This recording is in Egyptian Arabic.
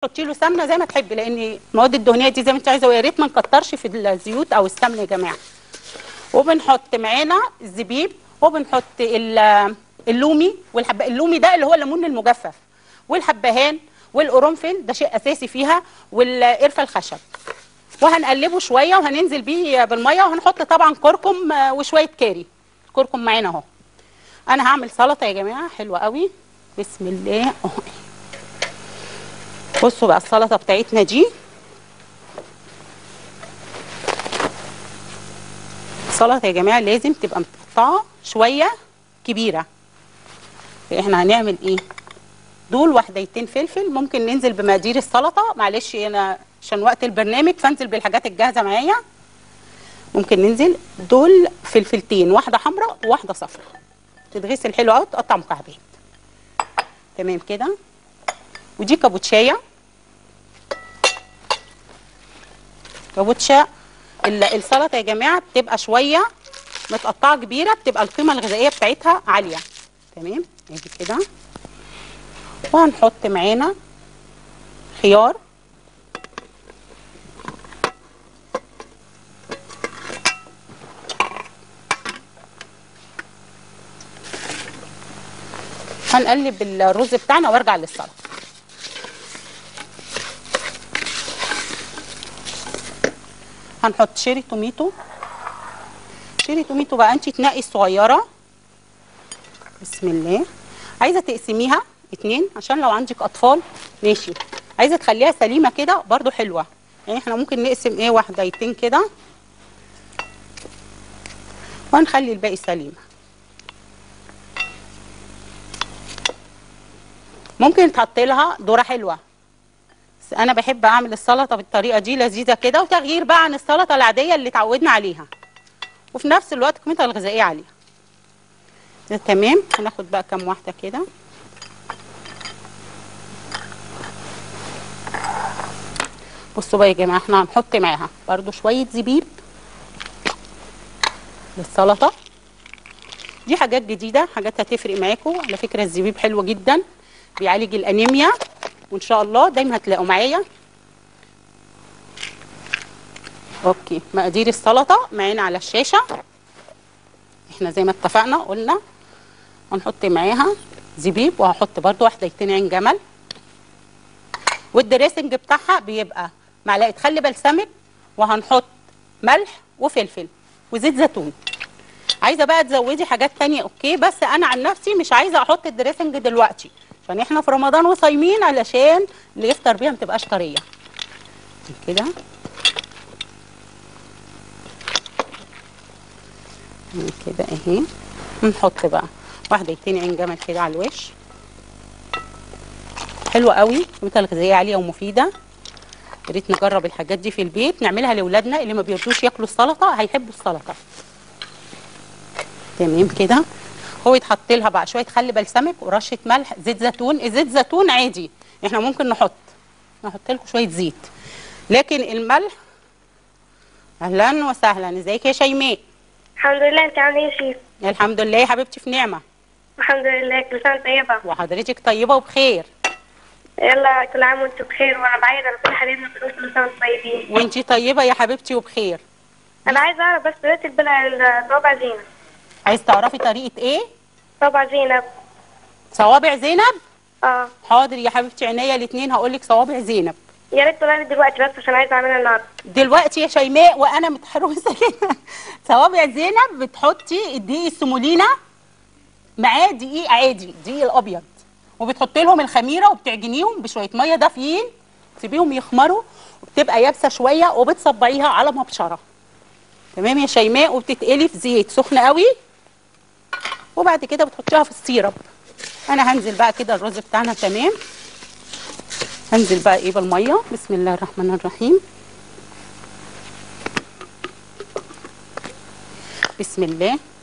حطي له سمنه زي ما تحبي لان المواد الدهنيه دي زي ما انت عايزه ويا ريت ما نكترش في الزيوت او السمن يا جماعه وبنحط معانا الزبيب وبنحط ال- اللومي والحب اللومي ده اللي هو الليمون المجفف والحبهان والقرنفل ده شيء اساسي فيها والقرفه الخشب وهنقلبه شويه وهننزل بيه بالميه وهنحط طبعا كركم آه، وشويه كاري الكركم معانا اهو انا هعمل سلطه يا جماعه حلوه قوي بسم الله اهو بصوا بقى السلطه بتاعتنا دي السلطه يا جماعه لازم تبقى متقطعه شويه كبيره احنا هنعمل ايه دول وحديتين فلفل ممكن ننزل بمقادير السلطه معلش انا عشان وقت البرنامج فانزل بالحاجات الجاهزه معايا ممكن ننزل دول فلفلتين واحده حمراء وواحده صفراء تتغسل حلو قوي تقطع مكعبات تمام كده ودي كابوتشايه كابوتشا ال- السلطه يا جماعه بتبقى شويه متقطعه كبيره بتبقى القيمه الغذائيه بتاعتها عاليه تمام ادي كده وهنحط معانا خيار هنقلب الرز بتاعنا وارجع للسلطه هنحط شيري توميتو شيري توميتو بقى انت تنقي الصغيره بسم الله عايزه تقسميها اتنين عشان لو عندك اطفال ماشي عايزه تخليها سليمه كده برضو حلوه يعني احنا ممكن نقسم ايه واحدتين كده وهنخلي الباقي سليمه ممكن تحط لها ذره حلوه بس انا بحب اعمل السلطه بالطريقه دي لذيذه كده وتغيير بقى عن السلطه العاديه اللي اتعودنا عليها وفي نفس الوقت قيمتها الغذائيه عاليه ده تمام هناخد بقى كام واحده كده بصوا بقى يا جماعه احنا هنحط معاها برده شويه زبيب للسلطه دي حاجات جديده حاجات هتفرق معاكم على فكره الزبيب حلو جدا بيعالج الانيميا وان شاء الله دايما هتلاقوا معايا اوكي مقادير السلطه معانا على الشاشه احنا زي ما اتفقنا قلنا هنحط معاها زبيب وهحط برده واحدتين عين جمل والدريسنج بتاعها بيبقى معلقه خل بلسمك وهنحط ملح وفلفل وزيت زيتون عايزه بقى تزودي حاجات تانية اوكي بس انا عن نفسي مش عايزه احط الدريسنج دلوقتي عشان احنا في رمضان وصايمين علشان اللي يفطر بيها ما تبقاش طريه كده كده اهي نحط بقى واحدتين عين جمل كده على الوش حلوه قوي قيمتها الغذائيه عاليه ومفيده يا ريت نجرب الحاجات دي في البيت نعملها لاولادنا اللي ما بيرضوش ياكلوا السلطه هيحبوا السلطه تمام كده هو يتحط لها بقى شويه خل بلسمك ورشه ملح زيت زيتون زيت زيتون عادي احنا ممكن نحط نحط لكم شويه زيت لكن الملح اهلا وسهلا ازيك يا شيماء الحمد لله انت عامله ايه يا شيف الحمد لله يا حبيبتي في نعمه الحمد لله كل سنه وانت طيبه وحضرتك طيبه وبخير يلا كل عام وانتم بخير وانا بعيد على كل حبايبنا كل كل سنه وانتم طيبين وانتي طيبه يا حبيبتي وبخير انا عايزه اعرف بس طريقه البلع الصوابع زينب عايز تعرفي طريقه ايه صوابع زينب صوابع زينب اه حاضر يا حبيبتي عينيا الاثنين هقول لك صوابع زينب يا ريت تقولها لي دلوقتي بس عشان عايزه اعملها النهارده دلوقتي يا شيماء وانا متحروسه كده صوابع زينب بتحطي الدقيق السمولينا معاه دقيق عادي دقيق الابيض وبتحطي لهم الخميره وبتعجنيهم بشويه ميه دافيين تسيبيهم يخمروا وبتبقى يابسه شويه وبتصبعيها على مبشره تمام يا شيماء وبتتقلي في زيت سخن قوي وبعد كده بتحطيها في السيرب انا هنزل بقى كده الرز بتاعنا تمام هنزل بقى ايه بالميه بسم الله الرحمن الرحيم بسم الله